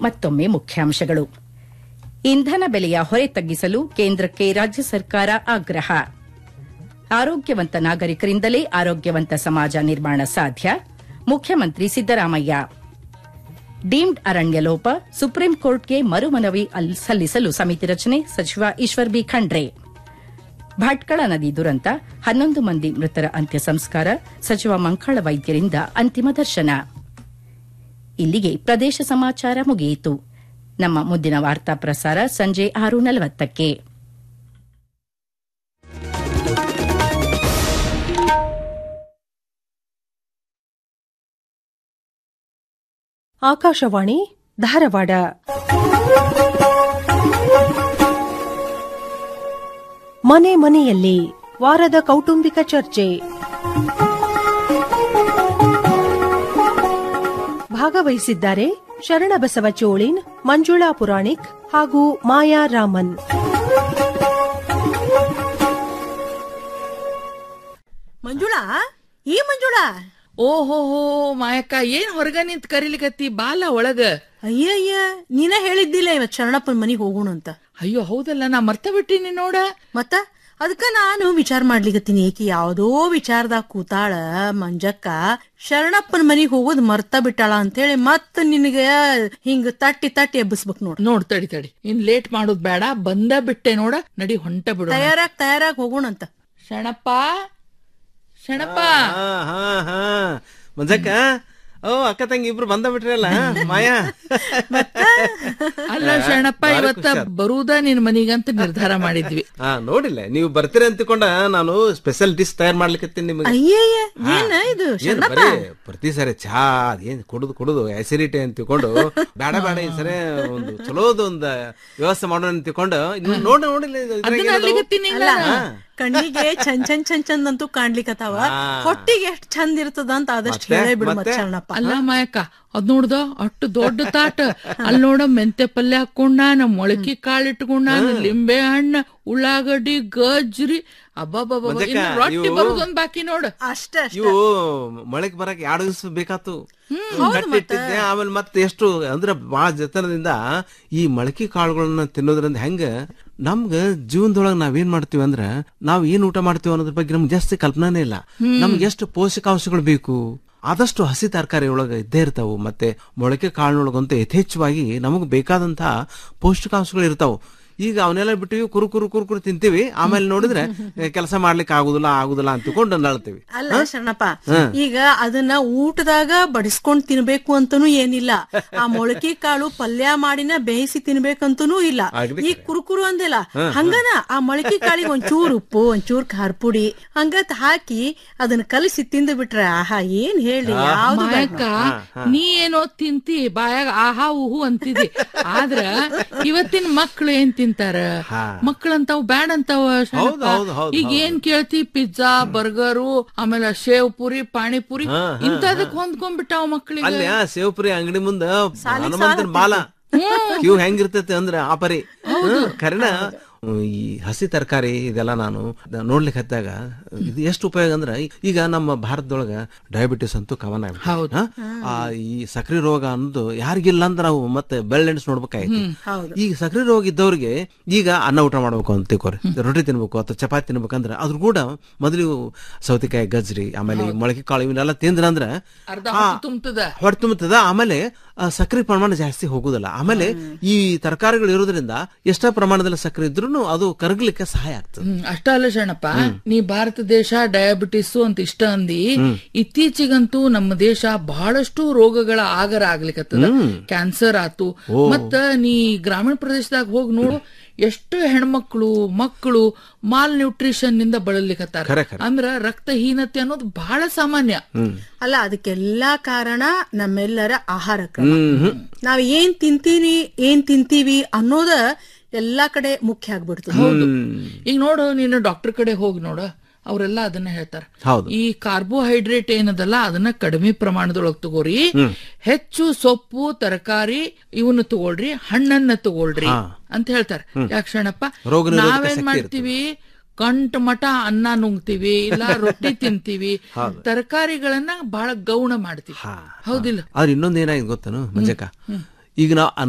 ಮತ್ತೊಮ್ಮೆ ಮುಖ್ಯಾಂಶಗಳು ಇಂಧನ ಬೆಲೆಯ ಹೊರೆ ತಗ್ಗಿಸಲು ಕೇಂದ್ರಕ್ಕೆ ರಾಜ್ಯ ಸರ್ಕಾರ ಆಗ್ರಹ ಆರೋಗ್ಯವಂತ ನಾಗರಿಕರಿಂದಲೇ ಆರೋಗ್ಯವಂತ ಸಮಾಜ ನಿರ್ಮಾಣ ಸಾಧ್ಯ ಮುಖ್ಯಮಂತ್ರಿ ಸಿದ್ದರಾಮಯ್ಯ ಡೀಮ್ಡ್ ಅರಣ್ಯ ಲೋಪ ಸುಪ್ರೀಂ ಕೋರ್ಟ್ಗೆ ಮರುಮನವಿ ಅಲ್- ಸಲ್ಲಿಸಲು ಸಮಿತಿ ರಚನೆ ಸಚಿವ ಈಶ್ವರ್ ಬಿ ಖಂಡ್ರೆ ಭಟ್ಕಳ ನದಿ ದುರಂತ ಹನ್ನೊಂದು ಮಂದಿ ಮೃತರ ಅಂತ್ಯ ಸಂಸ್ಕಾರ ಸಚಿವ ಮಂಕಾಳ ವೈದ್ಯರಿಂದ ಅಂತಿಮ ದರ್ಶನ ಇಲ್ಲಿಗೆ ಪ್ರದೇಶ ಸಮಾಚಾರ ಮುಗಿಯಿತು ನಮ್ಮ ಮುಂದಿನ ವಾರ್ತಾ ಪ್ರಸಾರ ಸಂಜೆ ಆರು ನಲವತ್ತಕ್ಕೆ ಆಕಾಶವಾಣಿ ಧಾರವಾಡ ಮನೆ ಮನೆಯಲ್ಲಿ ವಾರದ ಕೌಟುಂಬಿಕ ಚರ್ಚೆ ಭಾಗವಹಿಸಿದ್ದಾರೆ ಶರಣಬಸವ ಚೋಳಿನ್ ಮಂಜುಳಾ ಪುರಾಣಿಕ್ ಹಾಗೂ ಮಾಯಾ ರಾಮನ್ ಮಂಜುಳಾ ಈ ಮಂಜುಳಾ ಓಹೋಹೋ ಮಾಯಕ್ಕ ಏನ್ ಹೊರಗ ನಿಂತ್ ಕರಿಲಿಕತ್ತಿ ಬಾಲ ಒಳಗ ಅಯ್ಯಯ್ಯ ನೀನ ಹೇಳಿದ್ದಿಲ್ಲ ಇವತ್ ಶರಣಪ್ಪನ ಮನಿಗ್ ಹೋಗೋಣ ಅಂತ ಅಯ್ಯೋ ಹೌದಲ್ಲ ನಾ ಮರ್ತ ಬಿಟ್ಟಿನಿ ನೋಡ ಮತ್ತ ಅದಕ್ಕ ನಾನು ವಿಚಾರ ಮಾಡ್ಲಿಕತ್ತೀನಿ ಈಕಿ ಯಾವ್ದೋ ವಿಚಾರದಾಗ ಕೂತಾಳ ಮಂಜಕ್ಕ ಶರಣಪ್ಪನ ಮನಿಗ್ ಹೋಗೋದ್ ಮರ್ತ ಬಿಟ್ಟಾಳ ಅಂತೇಳಿ ಮತ್ತ ನಿನಗ ಹಿಂಗ ತಟ್ಟಿ ತಟ್ಟಿ ಎಬ್ಬಿಸ್ಬೇಕ್ ನೋಡ್ ನೋಡ್ ತಡಿ ತಡಿ ಇನ್ ಲೇಟ್ ಮಾಡೋದ್ ಬೇಡ ಬಂದ ಬಿಟ್ಟೆ ನೋಡ ನಡಿ ಹೊಂಟ ಬಿಡು ತಯಾರಾಗ್ ತಯಾರಾಗ್ ಹೋಗೋಣ ಅಂತ ಶಣಪ್ಪ ಶಣಪ್ಪ ಹಾ ಹಾ ಹಾ ಮಂಜಕ್ಕ ಓ ಅಕ್ಕ ತಂಗಿ ಇಬ್ರು ಬಂದ ಬಿಟ್ರಲ್ಲ ಮಾಯಾ ಅಲ್ಲ ಶರಣಪ್ಪ ಭಾರಿ ಇವತ್ತ ಖುಷಿ ಆಯ್ತು. ಬರುವುದ ನಿನ್ ಮನಿಗಂತ ನಿರ್ಧಾರ ಮಾಡಿದ್ವಿ ಹಾ ನೋಡಿಲ್ಲ ನೀವು ಬರ್ತೀರಿ ಅಂತಿಕೊಂಡ ನಾನು ಸ್ಪೆಷಲ್ ಡಿಶ್ ತಯಾರ್ ಮಾಡ್ಲಿಕ್ಕೆ ನಿಮಗೆ ಅಯ್ಯಯ್ಯ ಏನ ಇದು ಏನ್ ಶರಣಪ್ಪ ಬರೀ ಪ್ರತಿ ಸರಿ ಚಾ ಏನ್ ಕುಡುದು ಕುಡುದು ಆಸಿಡಿಟಿ ಅಂತ ತಿಳ್ಕೊಂಡು ಬೇಡ ಬೇಡ ಈ ಸರಿ ಒಂದು ಚಲೋದು ಒಂದು ವ್ಯವಸ್ಥೆ ಮಾಡೋಣ ಅಂತ ತಿಳ್ಕೊಂಡು ಇನ್ನು ನೋಡ ನೋಡಿಲ್ಲ ಇದು ಇದ್ರಾಗ ಅದನ್ನ ಏನದು? ಅಲ್ಲಿಗತ್ತೀನಿ ಅಲ್ಲ ಕಣ್ಣಿಗೆ ಚಂದ್ ಚಂದ್ ಚಂದ್ ಚಂದ್ ಅಂತೂ ಕಾಣ್ಲಿಕತ್ತಾವ ಹಾ. ಹೊಟ್ಟಿಗೆ ಎಷ್ಟ್ ಚಂದ ಇರ್ತದ ಅಂತ ಆದಷ್ಟು ಮತ್ತೆ? ಹೇಳೇ ಬಿಡು ಮತ್ ಮತ್ತೆ? ಶರಣಪ್ಪ ಅಲ್ಲ ಮಾಯಕ್ಕ ಅದ್ ನೋಡ್ದ ಅಷ್ಟು ದೊಡ್ಡ ತಾಟ ಅಲ್ಲಿ ನೋಡ ಮೆಂತೆ ಪಲ್ಯ ಹಾಕೊಂಡಾನ ಮೊಳಕೆ ಕಾಳು ಇಟ್ಕೊಂಡಾನ ಲಿಂಬೆ ಹಣ್ಣ ಉಳ್ಳಾಗಡ್ಡಿ ಗಜ್ರಿ ಅಬ್ಬಬ್ಬಬ್ಬ ಮಂಜಕ್ಕ, ಇನ್ನು ರೊಟ್ಟಿ ಇವು- ಬರುದೊಂದ್ ಬಾಕಿ ನೋಡ ಅಷ್ಟೇ ಅಷ್ಟೇ ಇವು ಮಳೆಗ್ ಬರಕ್ ಎರಡು ದಿವಸ ಬೇಕಾತು ಕಟ್ಟಿಟ್ಟಿದ್ದೆ ಆಮೇಲೆ ಮತ್ತೆ ಎಷ್ಟು ಅಂದ್ರೆ ಬಹಳ ಜತನದಿಂದ ಈ ಮೊಳಕೆ ಕಾಳುಗಳನ್ನ ತಿನ್ನೋದ್ರಿಂದ ಹೆಂಗ ನಮ್ಗ ಜೀವನದೊಳಗ ನಾವೇನ್ ಮಾಡ್ತೀವಿ ಅಂದ್ರ ನಾವ್ ಏನ್ ಊಟ ಮಾಡ್ತೀವಿ ಅನ್ನೋದ್ರ ಬಗ್ಗೆ ನಮ್ಗೆ ಜಾಸ್ತಿ ಕಲ್ಪನಾನೇ ಇಲ್ಲ ನಮ್ಗೆ ಎಷ್ಟು ಪೋಷಕಾಂಶಗಳು ಬೇಕು ಆದಷ್ಟು ಹಸಿ ತರಕಾರಿ ಒಳಗ ಇದ್ದೇ ಇರ್ತಾವು ಮತ್ತೆ ಮೊಳಕೆ ಕಾಳಿನೊಳಗಂತೂ ಯಥೇಚ್ಛವಾಗಿ ನಮಗ್ ಬೇಕಾದಂತಹ ಪೌಷ್ಟಿಕಾಂಶಗಳು ಇರ್ತಾವು ಈಗ ಅವನ್ನೆಲ್ಲ ಬಿಟ್ಟಿವಿ ಕುರು ಕುರು ಕುರು ಕುರು ತಿಂತೀವಿ ಆಮೇಲೆ ನೋಡಿದ್ರೆ ಕೆಲಸ ಮಾಡ್ಲಿಕ್ಕೆ ಆಗುದಿಲ್ಲ ಆಗುದಿಲ್ಲ ಅಂತ ತಿಳ್ಕೊಂಡು ನಳ್ತೀವಿ ಅಲ್ಲ ಶರಣಪ್ಪ ಈಗ ಅದನ್ನ ಊಟದಾಗ ಬಡಿಸ್ಕೊಂಡ್ ತಿನ್ಬೇಕು ಅಂತನೂ ಏನಿಲ್ಲ ಆ ಮೊಳಕೆ ಕಾಳು ಪಲ್ಯ ಮಾಡಿನ ಬೇಯಿಸಿ ತಿನ್ಬೇಕಂತನೂ ಇಲ್ಲ ಅಗ್ದಿ ಈ ಕುರುಕುರು ಅಂದಿಲ್ಲ ಹಂಗನ ಆ ಮೊಳಕೆ ಕಾಳಿಗೆ ಒಂಚೂರ್ ಉಪ್ಪು ಒಂಚೂರ್ ಖಾರ ಪುಡಿ ಹಂಗತ್ ಹಾಕಿ ಅದನ್ನ ಕಲಸಿ ತಿಂದು ಬಿಟ್ರೆ ಆಹಾ ಏನ್ ಹೇಳಿ ಯಾವ್ದು ಬೇಡ ಮಾಯಕ್ಕ ನೀ ಏನೋ ತಿಂತಿ ಬಾಯಾಗ ಆಹಾ ಉಹು ಅಂತಿದಿ ಆದ್ರ ಇವತ್ತಿನ ಮಕ್ಳು ಏನ್ ತಿಂತಾರ ಮಕ್ಳಂತಾವ್ ಬ್ಯಾಡ್ ಅಂತಾವ ಶರಣಪ್ಪ. ಹೌದು, ಹೌದು, ಹೌದು, ಈಗ ಏನ್ ಕೇಳ್ತಿ ಪಿಜ್ಜಾ ಬರ್ಗರು ಆಮೇಲೆ ಶೇವ್ ಪುರಿ ಪಾಣಿಪುರಿ ಇಂತದಕ್ ಹೊಂದ್ಕೊಂಡ್ಬಿಟ್ಟಾವ ಮಕ್ಳಿಗೆ ಅಲ್ಲಿ ಆ ಸೇವ್ಪುರಿ ಅಂಗಡಿ ಮುಂದ ಹನುಮಂತನ ಬಾಲ ಕ್ಯೂ ಹೆಂಗಿರ್ತೈತಿ ಅಂದ್ರೆ ಆ ಪರಿ ಕರೆನ ಈ ಹಸಿ ತರಕಾರಿ ಇದೆಲ್ಲ ನಾನು ನೋಡ್ಲಿಕ್ಕೆ ಹತ್ತಾಗ ಇದು ಎಷ್ಟು ಉಪಯೋಗ ಅಂದ್ರೆ ಈಗ ನಮ್ಮ ಭಾರತದೊಳಗ ಡಯಾಬಿಟಿಸ್ ಅಂತೂ ಕವನ ಹೌದು. ಆ ಈ ಸಕ್ರೆ ರೋಗ ಅನ್ನೋದು ಯಾರಿಗಿಲ್ಲ ಅಂದ್ರೆ ನಾವು ಮತ್ತೆ ಬೆಳ್ಳೆಣ್ಸ್ ನೋಡ್ಬೇಕಾಯ್ತು ಈ ಸಕ್ರೆ ರೋಗ ಇದ್ದವ್ರಿಗೆ ಈಗ ಅನ್ನ ಊಟ ಮಾಡ್ಬೇಕು ಅಂತ ತಿಳ್ಕೊರಿ ರೊಟ್ಟಿ ತಿನ್ಬೇಕು ಅಥವಾ ಚಪಾತಿ ತಿನ್ಬೇಕಂದ್ರೆ ಅದ್ರ ಕೂಡ ಮೊದಲು ಸೌತೆಕಾಯಿ ಗಜ್ರಿ ಆಮೇಲೆ ಈ ಮೊಳಕೆ ಕಾಳು ಇವನ್ನೆಲ್ಲ ತಿಂದ್ರ ಅಂದ್ರೆ ಅರ್ಧ ಹೊಟ್ಟೆ ತುಂಬ್ತದ ಹೊಟ್ಟೆ ತುಂಬುತ್ತದ ಆಮೇಲೆ ಆ, ಸಕ್ಕರೆ ಪ್ರಮಾಣ ಜಾಸ್ತಿ ಹೋಗುದಿಲ್ಲ ಆಮೇಲೆ ಈ ತರಕಾರಿಗಳು ಇರೋದ್ರಿಂದ ಎಷ್ಟ ಪ್ರಮಾಣದಲ್ಲಿ ಸಕ್ಕರೆ ಇದ್ರೂ ಅದು ಕರಗಲಿಕ್ಕೆ ಸಹಾಯ ಆಗ್ತದೆ ಹ್ಮ್ ಅಷ್ಟ ಅಲ್ಲ ಶರಣಪ್ಪ ನೀ ಭಾರತ ದೇಶ ಡಯಾಬಿಟಿಸ್ ಅಂತ ಇಷ್ಟ ಅಂದಿ ಇತ್ತೀಚಿಗಂತೂ ನಮ್ಮ ದೇಶ ಬಹಳಷ್ಟು ರೋಗಗಳ ಆಗರ ಆಗ್ಲಿಕತ್ತದ ಕ್ಯಾನ್ಸರ್ ಆತು ಮತ್ತ ನೀ ಗ್ರಾಮೀಣ ಪ್ರದೇಶದಾಗ ಹೋಗಿ ನೋಡು ಎಷ್ಟು ಹೆಣ್ಮಕ್ಳು ಮಕ್ಕಳು ಮಾಲ್ ನ್ಯೂಟ್ರಿಷನ್ ನಿಂದ ಬಳಲಿಕತ್ತಾರ ಖರೆ, ಖರೆ. ಅಂದ್ರ ರಕ್ತಹೀನತೆ ಅನ್ನೋದು ಬಹಳ ಸಾಮಾನ್ಯ ಅಲ್ಲ ಅದಕ್ಕೆಲ್ಲಾ ಕಾರಣ ನಮ್ಮೆಲ್ಲರ ಆಹಾರ ಕ್ರಮ ನಾವ್ ಏನ್ ತಿಂತೀವಿ ಏನ್ ತಿಂತೀವಿ ಅನ್ನೋದ ಎಲ್ಲಾ ಕಡೆ ಮುಖ್ಯ ಆಗ್ಬಿಡ್ತದೆ ಹೌದು ಈಗ ನೋಡು ನೀನು ಡಾಕ್ಟರ್ ಕಡೆ ಹೋಗಿ ನೋಡು ಅವರೆಲ್ಲ ಅದನ್ನ ಹೇಳ್ತಾರ ಹೌದು. ಈ ಕಾರ್ಬೋಹೈಡ್ರೇಟ್ ಏನದಲ್ಲ ಅದನ್ನ ಕಡಿಮೆ ಪ್ರಮಾಣದೊಳಗ್ ತಗೋರಿ ಹೆಚ್ಚು ಸೊಪ್ಪು ತರಕಾರಿ ಇವನ್ನ ತಗೊಳ್ರಿ ಹಣ್ಣನ್ನ ತಗೊಳ್ರಿ ಅಂತ ಹೇಳ್ತಾರೆ ಯಾಕ್ಷಣಪ್ಪ ರೋಗ ನಿರೋಧಕ ನಾವೇನ್ ಶಕ್ತಿ ಮಾಡ್ತೀವಿ ಕಂಠ ಮಠ ಅನ್ನ ನುಂಗ್ತೀವಿ ಇಲ್ಲ ರೊಟ್ಟಿ ತಿಂತೀವಿ ತರಕಾರಿಗಳನ್ನ ಬಹಳ ಗೌಣ ಮಾಡ್ತೀವಿ ಹೌದಿಲ್ಲ ಆದ್ರೆ ಇನ್ನೊಂದ್ ಏನಾಗಿದೆ ಗೊತ್ತನು ಮಂಜಕ್ಕ ಈಗ ನಾವು